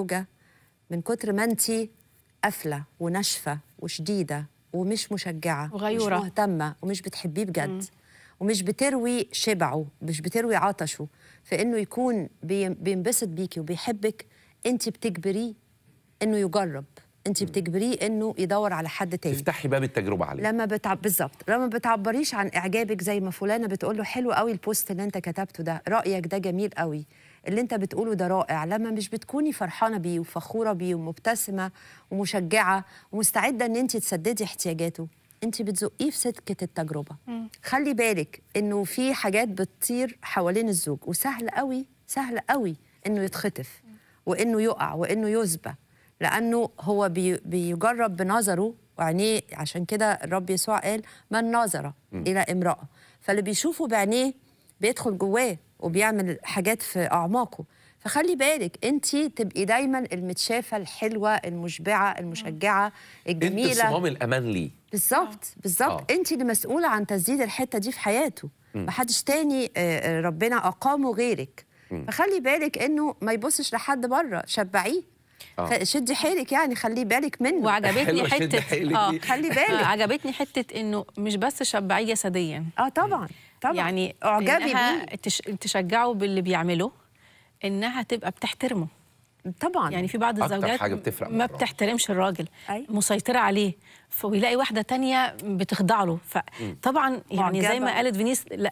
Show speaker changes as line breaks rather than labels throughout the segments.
زوجه من كتر ما انت قافله وناشفه وشديده ومش مشجعه
وغيورة.
ومش مهتمه ومش بتحبيه بجد ومش بتروي شبعه مش بتروي عطشه فانه يكون بي- بينبسط بيكي وبيحبك انت بتجبريه انه يجرب انت بتجبريه انه يدور على حد تاني
تفتحي باب التجربه عليه
لما بتعب بالظبط لما بتعبريش عن اعجابك زي ما فلانه بتقول له حلو قوي البوست اللي انت كتبته ده رايك ده جميل قوي اللي انت بتقوله ده رائع لما مش بتكوني فرحانه بيه وفخوره بيه ومبتسمه ومشجعه ومستعده ان انت تسددي احتياجاته انت بتزقيه في سكه التجربه خلي بالك انه في حاجات بتطير حوالين الزوج وسهل قوي سهل قوي انه يتخطف وانه يقع وانه يسبى لانه هو بي بيجرب بنظره وعينيه عشان كده الرب يسوع قال من نظر الى امراه فاللي بيشوفه بعينيه بيدخل جواه وبيعمل حاجات في اعماقه فخلي بالك انت تبقي دايما المتشافه الحلوه المشبعه المشجعه
انت
الجميله
صمام الامان ليه
بالظبط بالظبط
آه.
انت اللي مسؤوله عن تسديد الحته دي في حياته محدش تاني آه، آه، ربنا اقامه غيرك فخلي بالك انه ما يبصش لحد بره شبعيه
آه.
خ- شدي حيلك يعني خلي بالك منه
وعجبتني
حلوة شد
حته
حيلك دي.
خلي
آه،
بالك
عجبتني حته انه مش بس شبعيه جسديا
اه طبعا طبعا
يعني
اعجبي
إنها
بيه
تش... تشجعه باللي بيعمله انها تبقى بتحترمه
طبعا
يعني في بعض
أكتر
الزوجات
حاجة بتفرق مع
ما
الراجل.
بتحترمش الراجل
أي.
مسيطرة عليه فبيلاقي واحدة تانية بتخضع له فطبعا يعني زي
معجبة.
ما قالت فينيس لا,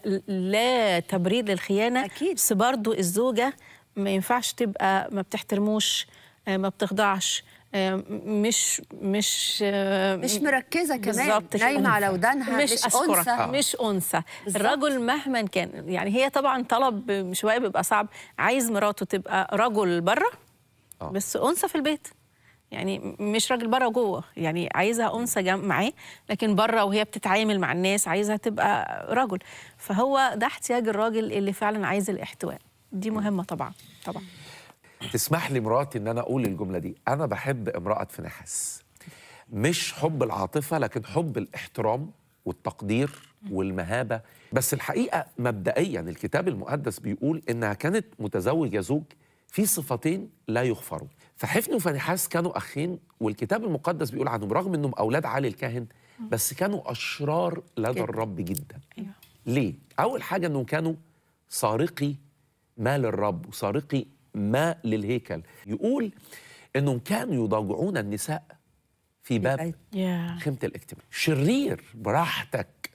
لا تبرير للخيانة
أكيد.
بس برضو الزوجة ما ينفعش تبقى ما بتحترموش آه، ما بتخضعش آه، مش مش آه،
مش مركزه كمان
بالظبط كده.
نايمه على ودانها
مش,
مش
أذكرة
انثى
مش انثى
بالظبط.
الرجل مهما كان يعني هي طبعا طلب شويه بيبقى صعب عايز مراته تبقى رجل بره
آه.
بس انثى في البيت يعني م- مش راجل بره وجوه يعني عايزها انثى جنب معاه لكن بره وهي بتتعامل مع الناس عايزها تبقى رجل فهو ده احتياج الراجل اللي فعلا عايز الاحتواء دي مهمه طبعا طبعا
تسمح لي مراتي ان انا اقول الجمله دي انا بحب امراه في نحاس مش حب العاطفه لكن حب الاحترام والتقدير والمهابه بس الحقيقه مبدئيا الكتاب المقدس بيقول انها كانت متزوجه زوج في صفتين لا يغفروا فحفن وفنحاس كانوا اخين والكتاب المقدس بيقول عنهم رغم انهم اولاد علي الكاهن بس كانوا اشرار لدى
جداً.
الرب جدا
ايوه
ليه؟ أول حاجة أنهم كانوا سارقي مال الرب وسارقي ما للهيكل يقول أنهم كانوا يضاجعون النساء في باب
يبقى
يا
خيمة الاجتماع شرير براحتك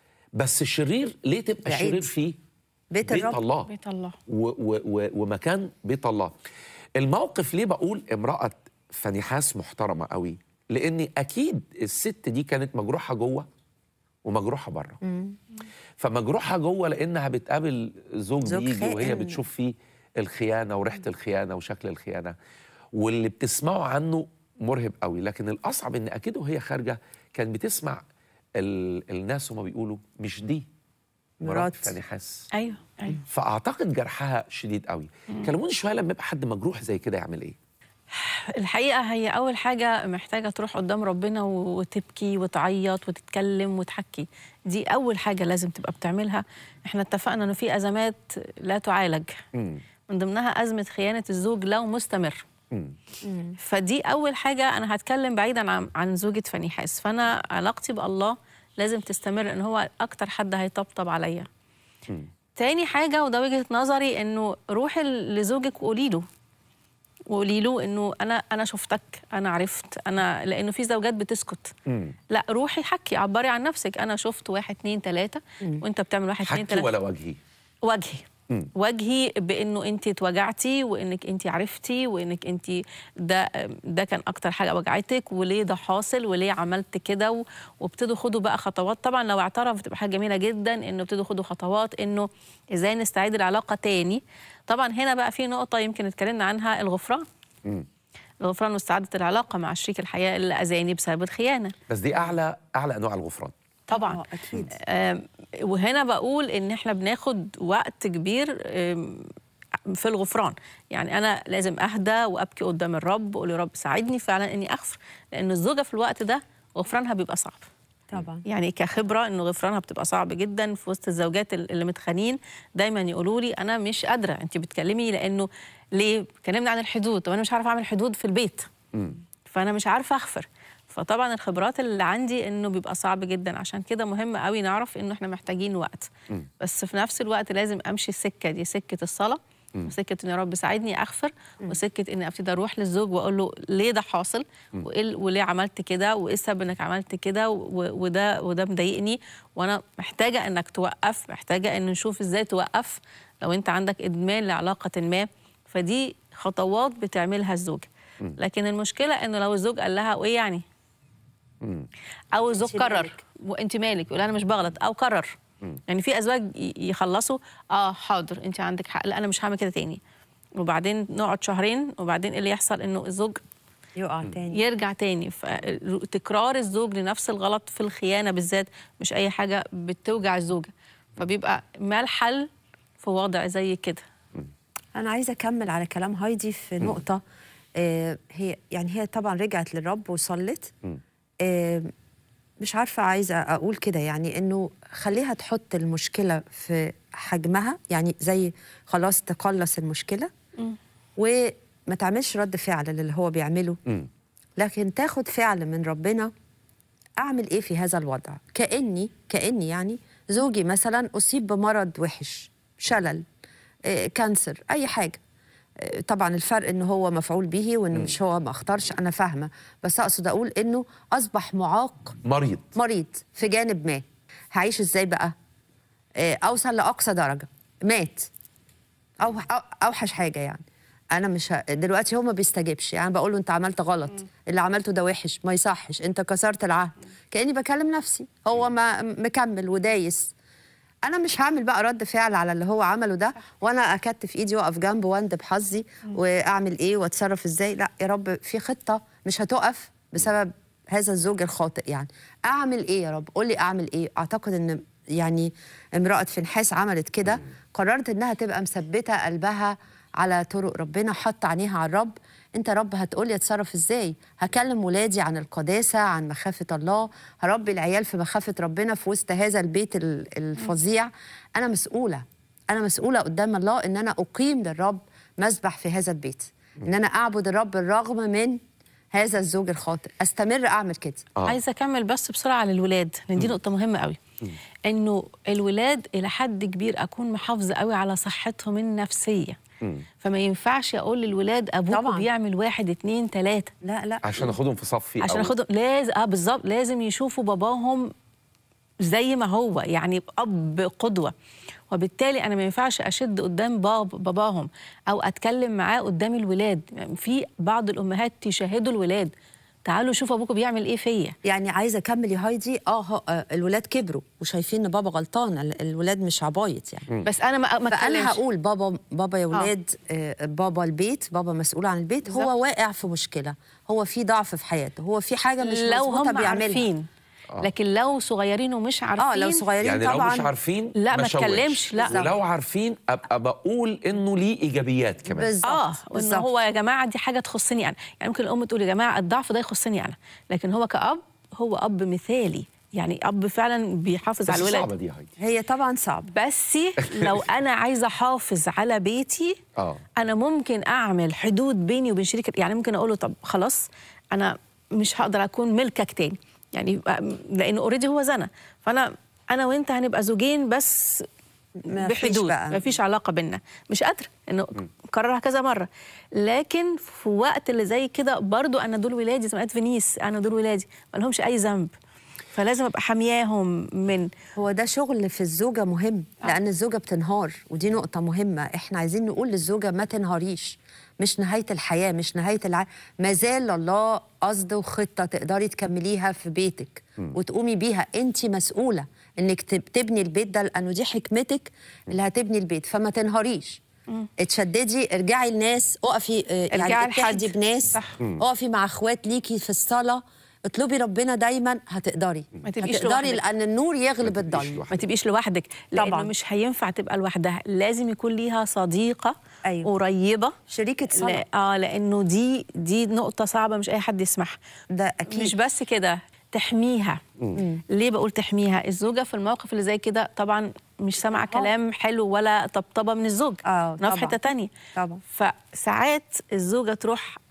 بس الشرير ليه تبقى
بعيد.
شرير في
بيت
بيت
الرب
الله
بيت الله
و و و ومكان بيت الله الموقف ليه بقول امرأة فنحاس محترمة قوي لأن أكيد الست دي كانت مجروحة جوه ومجروحة بره فمجروحة جوه لأنها بتقابل زوج,
زوج
بيجي وهي
خائن.
بتشوف فيه الخيانة وريحة الخيانة وشكل الخيانة واللي بتسمعه عنه مرهب قوي لكن الأصعب إن أكيد وهي خارجة كان بتسمع ال الناس هما بيقولوا مش دي مرات
مرات.
فنحاس
ايوه ايوه
فاعتقد جرحها شديد قوي كلموني شويه لما يبقى حد مجروح زي كده يعمل ايه
الحقيقة هي أول حاجة محتاجة تروح قدام ربنا وتبكي وتعيط وتتكلم وتحكي دي أول حاجة لازم تبقى بتعملها احنا اتفقنا إنه في أزمات لا تعالج
مم.
من ضمنها أزمة خيانة الزوج لو مستمر
مم.
فدي أول حاجة أنا هتكلم بعيدا عن, عن زوجة فنيحاس فأنا علاقتي بالله لازم تستمر إن هو أكتر حد هيطبطب عليا
مم.
تاني حاجة وده وجهة نظري إنه روحي لزوجك وقولي له وقولي له إنه أنا أنا شفتك أنا عرفت أنا لأنه في زوجات بتسكت
مم.
لا روحي حكي عبري عن نفسك أنا شفت واحد اتنين تلاتة وأنت بتعمل واحد اتنين
حكي
تلاتة
ولا وجهي
وجهي
مم.
وجهي بانه انت اتوجعتي وانك انت عرفتي وانك انت ده ده كان اكتر حاجه وجعتك وليه ده حاصل وليه عملت كده و- وابتدوا خدوا بقى خطوات طبعا لو اعترف بتبقى حاجه جميله جدا انه ابتدوا خدوا خطوات انه ازاي نستعيد العلاقه تاني طبعا هنا بقى في نقطه يمكن اتكلمنا عنها الغفران
مم.
الغفران واستعاده العلاقه مع شريك الحياه اللي اذاني بسبب الخيانه
بس دي اعلى اعلى انواع الغفران
طبعا
آه، اكيد
آم، وهنا بقول ان احنا بناخد وقت كبير آم، في الغفران يعني انا لازم اهدى وابكي قدام الرب واقول يا رب ساعدني فعلا اني اغفر لان الزوجه في الوقت ده غفرانها بيبقى صعب
طبعا
يعني كخبره انه غفرانها بتبقى صعب جدا في وسط الزوجات ال- اللي متخانين دايما يقولوا لي انا مش قادره انت بتكلمي لانه ليه اتكلمنا عن الحدود طب انا مش عارفه اعمل حدود في البيت فانا مش عارفه اغفر فطبعا الخبرات اللي عندي انه بيبقى صعب جدا عشان كده مهم قوي نعرف انه احنا محتاجين وقت بس في نفس الوقت لازم امشي السكه دي سكه الصلاه وسكه ان يا رب ساعدني اغفر وسكه اني ابتدي اروح للزوج واقول له ليه ده حاصل وايه ال- وليه عملت كده وايه السبب انك عملت كده و- وده وده مضايقني وانا محتاجه انك توقف محتاجه ان نشوف ازاي توقف لو انت عندك ادمان لعلاقه ما فدي خطوات بتعملها الزوج لكن المشكله انه لو الزوج قال لها وايه يعني او الزوج
انت
قرر
مالك؟
وانت مالك يقول انا مش بغلط او قرر يعني في ازواج ي- يخلصوا اه حاضر انت عندك حق لا انا مش هعمل كده تاني وبعدين نقعد شهرين وبعدين إيه اللي يحصل انه الزوج
يقع تاني
يرجع تاني فتكرار الزوج لنفس الغلط في الخيانه بالذات مش اي حاجه بتوجع الزوجه فبيبقى ما الحل في وضع زي كده
انا عايزه اكمل على كلام هايدي في نقطه آه هي يعني هي طبعا رجعت للرب وصلت آه مش عارفه عايزه اقول كده يعني انه خليها تحط المشكله في حجمها يعني زي خلاص تقلص المشكله وما تعملش رد فعل للي هو بيعمله لكن تاخد فعل من ربنا اعمل ايه في هذا الوضع كاني كاني يعني زوجي مثلا اصيب بمرض وحش شلل آه، كانسر اي حاجه آه، طبعا الفرق ان هو مفعول به وان مش هو ما اختارش انا فاهمه بس اقصد اقول انه اصبح معاق
مريض
مريض في جانب ما هعيش ازاي بقى آه، اوصل لاقصى درجه مات أو أو اوحش حاجه يعني انا مش ه... دلوقتي هو ما بيستجيبش يعني بقول له انت عملت غلط اللي عملته ده وحش ما يصحش انت كسرت العهد كاني بكلم نفسي هو ما مكمل ودايس انا مش هعمل بقى رد فعل على اللي هو عمله ده وانا اكتف ايدي واقف جنبه واندب حظي واعمل ايه واتصرف ازاي لا يا رب في خطه مش هتقف بسبب هذا الزوج الخاطئ يعني اعمل ايه يا رب قول لي اعمل ايه اعتقد ان يعني امراه فنحاس عملت كده قررت انها تبقى مثبته قلبها على طرق ربنا حط عينيها على الرب انت يا رب هتقول لي اتصرف ازاي هكلم ولادي عن القداسه عن مخافه الله هربي العيال في مخافه ربنا في وسط هذا البيت ال- الفظيع انا مسؤوله انا مسؤوله قدام الله ان انا اقيم للرب مسبح في هذا البيت ان انا اعبد الرب بالرغم من هذا الزوج الخاطئ استمر اعمل كده
آه.
عايزه اكمل بس بسرعه على الولاد لان دي نقطه مهمه قوي انه الولاد الى حد كبير اكون محافظه قوي على صحتهم النفسيه فما ينفعش اقول للولاد ابوكوا
طبعاً.
بيعمل واحد اتنين تلاته
لا لا
عشان اخدهم في صفي
عشان
أو-
اخدهم لازم اه بالظبط لازم يشوفوا باباهم زي ما هو يعني اب قدوه وبالتالي انا ما ينفعش اشد قدام باب باباهم او اتكلم معاه قدام الولاد في بعض الامهات تشاهدوا الولاد تعالوا شوفوا ابوكم بيعمل ايه فيا
يعني عايزه اكمل يا هايدي اه هو- آه، الولاد كبروا وشايفين ان بابا غلطان ال- الولاد مش عبايط يعني
بس انا ما ما
فانا
اتكلمش.
هقول بابا بابا يا ولاد آه. بابا البيت بابا مسؤول عن البيت
بالظبط.
هو واقع في مشكله هو في ضعف في حياته هو في حاجه مش
لو
مظبوطه
هم
بيعملها
عارفين لكن لو صغيرين ومش عارفين
اه لو صغيرين
يعني
طبعا
لو مش عارفين
لا، ما
شوش.
اتكلمش، لا.
ولو عارفين ابقى بقول انه ليه ايجابيات كمان
بالظبط
اه وان
بالظبط.
هو يا جماعه دي حاجه تخصني انا يعني ممكن الام تقول يا جماعه الضعف ده يخصني انا لكن هو كاب هو اب مثالي يعني اب فعلا بيحافظ
بس
على الولاد
صعبه دي هايدي
هي طبعا صعب
بس لو انا عايزه احافظ على بيتي
اه
انا ممكن اعمل حدود بيني وبين شريك يعني ممكن اقول له طب خلاص انا مش هقدر اكون ملكك تاني يعني يبقى- لانه اوريدي هو زنا فانا انا وانت هنبقى زوجين بس
ما فيش
بحدود
بقى.
ما فيش علاقه بينا مش قادره انه كررها كذا مره لكن في وقت اللي زي كده برضو انا دول ولادي زي ما قالت فينيس انا دول ولادي ما لهمش اي ذنب فلازم ابقى حامياهم من
هو ده شغل في الزوجة مهم لأن الزوجة بتنهار ودي نقطة مهمة احنا عايزين نقول للزوجة ما تنهاريش مش نهاية الحياة مش نهاية الع... ما زال الله قصد وخطة تقدري تكمليها في بيتك وتقومي بيها انت مسؤولة انك تب- تبني البيت ده لأنه دي حكمتك اللي هتبني البيت فما تنهاريش اتشددي ارجعي لناس اقفي آه،
ارجعي
يعني
لحد.
اتحدي بناس
صح.
اقفي مع اخوات ليكي في الصلاة اطلبي ربنا دايما هتقدري
ما تبقيش
هتقدري
لوحدك.
لأن النور يغلب
ما تبقيش
الضلمة
لوحدك.
ما تبقيش لوحدك لانه
طبعاً.
مش هينفع تبقى لوحدها لازم يكون ليها صديقه
أيوة.
قريبه
شريكة صلاة
لا اه لانه دي دي نقطه صعبه مش اي حد يسمعها
ده أكيد
مش بس كده تحميها ليه بقول تحميها الزوجه في الموقف اللي زي كده طبعا مش سامعه كلام حلو ولا طبطبه من الزوج
آه،
إنها في
طبعاً.
حته تانية
طبعا
فساعات الزوجه تروح